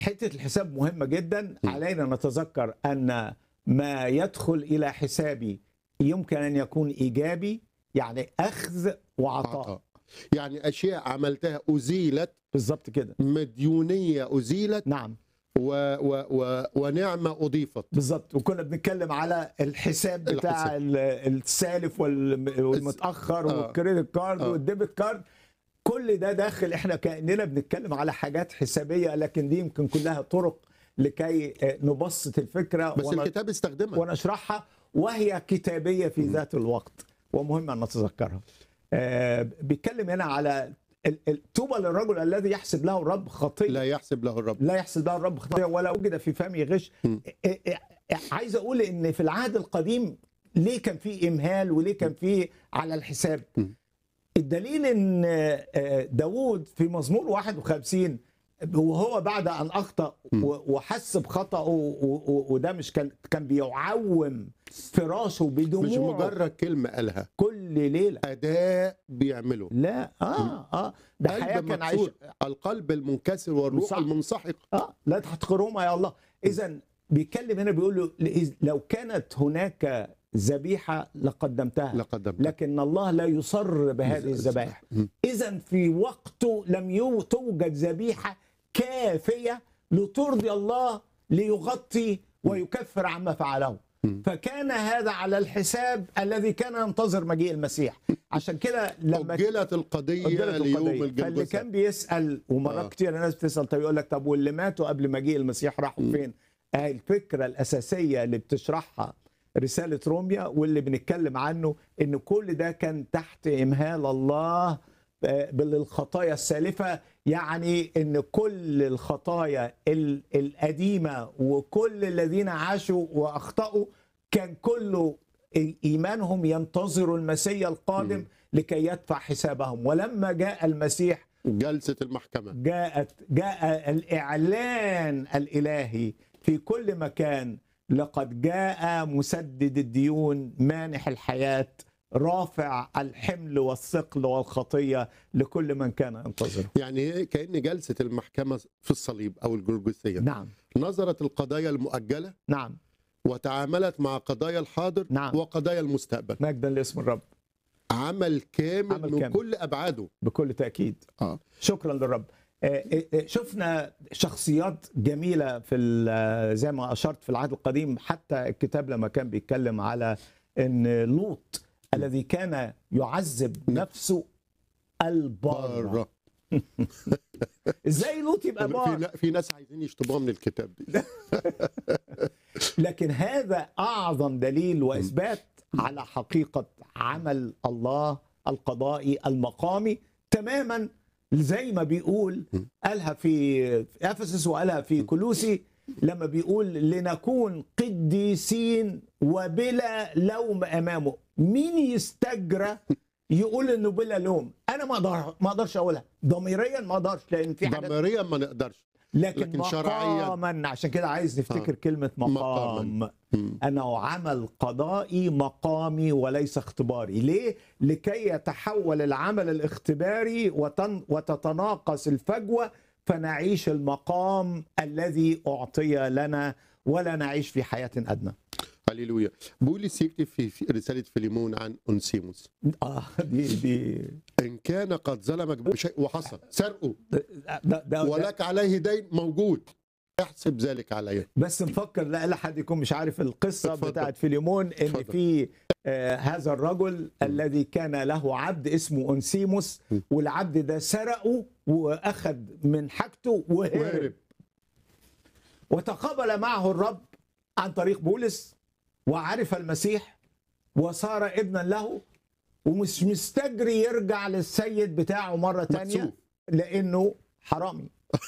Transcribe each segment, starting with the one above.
حته الحساب مهمه جدا علينا نتذكر ان ما يدخل الى حسابي يمكن ان يكون ايجابي يعني اخذ وعطاء عطاء يعني اشياء عملتها ازيلت بالظبط كده مديونيه ازيلت نعم و و و ونعمه اضيفت بالظبط وكنا بنتكلم على الحساب بتاع الحساب. ال- السالف وال- والمتاخر آه. والكريدت كارد آه. والديبت كارد كل ده داخل احنا كاننا بنتكلم على حاجات حسابيه لكن دي يمكن كلها طرق لكي آه، نبسط الفكره بس ون- الكتاب استخدمها ونشرحها وهي كتابيه في ذات الوقت ومهم ان نتذكرها. آه، بيتكلم هنا على ال- ال- طوبى للرجل الذي يحسب له الرب خطيه لا يحسب له الرب لا يحسب له الرب خطيه ولا وجد في فمه غش مم. إيه- إيه- عايز اقول ان في العهد القديم ليه كان في امهال وليه كان في على الحساب مم. الدليل ان آه، داوود في مزمور 51 وهو بعد ان اخطا مم. و- وحس بخطأه و- و- وده مش كان كان بيعوم فراشه مش بدموعه مجرد كلمه قالها كل ليله اداء بيعمله لا اه اه ده حياه قلب كان عايش مكسور القلب المنكسر والروح صح. المنسحق اه لا تحتقروهما يا الله اذا بيتكلم هنا بيقول له لإذ- لو كانت هناك ذبيحه لقدمتها لقدم لكن الله لا يصر بهذه الذبائح مم. اذا في وقته لم يو- توجد ذبيحه كافيه لترضي الله ليغطي ويكفر عما فعله مم. فكان هذا على الحساب الذي كان ينتظر مجيء المسيح عشان كده لما أجلت القضية قدرت ليوم القضية. فاللي الجلجسة كان بيسال ومرات آه. كتير الناس بتسال طب يقول لك طب واللي ماتوا قبل مجيء المسيح راحوا م. فين؟ آه الفكره الاساسيه اللي بتشرحها رساله روميا واللي بنتكلم عنه ان كل ده كان تحت امهال الله آه، بالخطايا السالفه يعني ان كل الخطايا ال- القديمه وكل الذين عاشوا واخطاوا كان كله ايمانهم ينتظر المسيح القادم م. لكي يدفع حسابهم ولما جاء المسيح جلسة المحكمة جاءت جاء الاعلان الالهي في كل مكان لقد جاء مسدد الديون مانح الحياه رافع الحمل والثقل والخطيه لكل من كان ينتظره يعني كأن جلسة المحكمة في الصليب أو الجلجسية نعم نظرت القضايا المؤجلة نعم وتعاملت مع قضايا الحاضر نعم. وقضايا المستقبل مجدا لاسم الرب عمل كامل عمل من كامل. كل أبعاده بكل تاكيد آه. شكرا للرب آه، آه، آه، شفنا شخصيات جميله في ال- زي ما اشرت في العهد القديم حتى الكتاب لما كان بيتكلم على ان لوط الذي كان يعذب نفسه البار بره ازاي لوط يبقى في, بار لا- في ناس عايزين يشطبوها من الكتاب دي لكن هذا اعظم دليل واثبات على حقيقه عمل الله القضائي المقامي تماما زي ما بيقول قالها في في افسس وقالها في كلوسي لما بيقول لنكون قديسين وبلا لوم امامه مين يستجرى يقول انه بلا لوم انا ما اقدر ما اقدرش اقولها ضميريا ما اقدرش لان في حاجات ضميريا ما نقدرش لكن, لكن شرعياً. مقاما عشان كده عايز نفتكر آه. كلمه مقام مقاماً. مم. انه عمل قضائي مقامي وليس اختباري ليه لكي يتحول العمل الاختباري وتن وتتناقص الفجوه فنعيش المقام الذي اعطي لنا ولا نعيش في حياه ادنى هللويا بولس يكتب في في رسالة فيليمون عن أنسيموس اه دي دي إن كان قد ظلمك بشيء وحصل سرقه ده, ده, ده ولك عليه دين موجود احسب ذلك عليه بس نفكر لا لا حد يكون مش عارف القصه اتفضل. بتاعت فيليمون ان اتفضل. في آه هذا الرجل الذي كان له عبد اسمه انسيموس م. والعبد ده سرقه واخذ من حاجته وهرب وهرب وتقابل معه الرب عن طريق بولس وعرف المسيح وصار ابنا له ومش مستجري يرجع للسيد بتاعه مرة تانية مكسوف. لأنه حرامي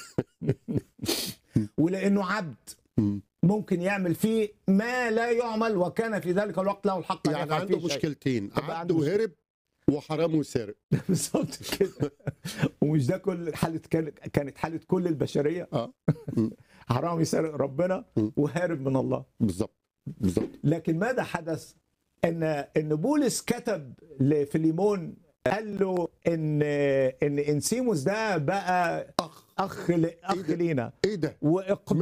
ولأنه عبد مم. ممكن يعمل فيه ما لا يعمل وكان في ذلك الوقت له الحق أن يعني يفعل عنده فيه شيء. مشكلتين يبقى عبد عنده وهرب وحرام وسارق بالظبط كده ومش ده كل حالة كانت كانت حالة كل البشرية اه مم. حرام يسرق ربنا م. وهارب من الله بالظبط بالظبط لكن ماذا حدث ان ان بولس كتب لفيليمون قال له ان ان انسيموس ده بقى اخ اخ ل- اخ ده؟ لينا ايه ده واقبال